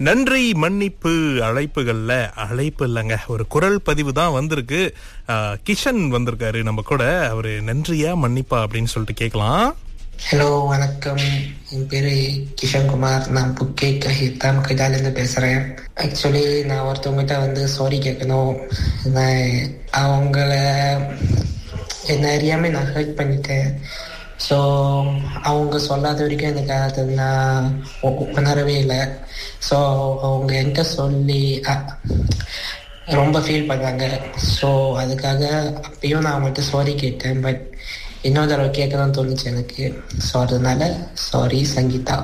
நன்றி மன்னிப்பு அழைப்புகள்ல அழைப்பு இல்லைங்க ஒரு குரல் பதிவு தான் வந்திருக்கு ஆஹ், கிஷன் வந்திருக்காரு நம்ம கூட அவரு நன்றியா மன்னிப்பா அப்படின்னு சொல்லிட்டு கேட்கலாம் ஹலோ வணக்கம் என் பேரு கிஷன்குமார் நான் புக்கே ஹித்தாம் கைதாலேருந்து பேசுறேன் ஆக்சுவலி நான் ஒருத்தவங்ககிட்ட வந்து சாரி கேட்கணும் நான் அவங்கள என்ன அறியாம நான் ஹர்ட் பண்ணிட்டேன் ஸோ அவங்க சொல்லாத வரைக்கும் எனக்கு அது நான் உ- உணரவே இல்லை ஸோ அவங்க என்கிட்ட சொல்லி அ- ரொம்ப ஃபீல் பண்ணாங்க ஸோ அதுக்காக அப்பயும் நான் அவங்கள்ட்ட சாரி கேட்டேன் பட் இன்னொரு தடவை கேட்கணும்னு தோணுச்சு எனக்கு ஸோ அதனால சாரி சங்கீதா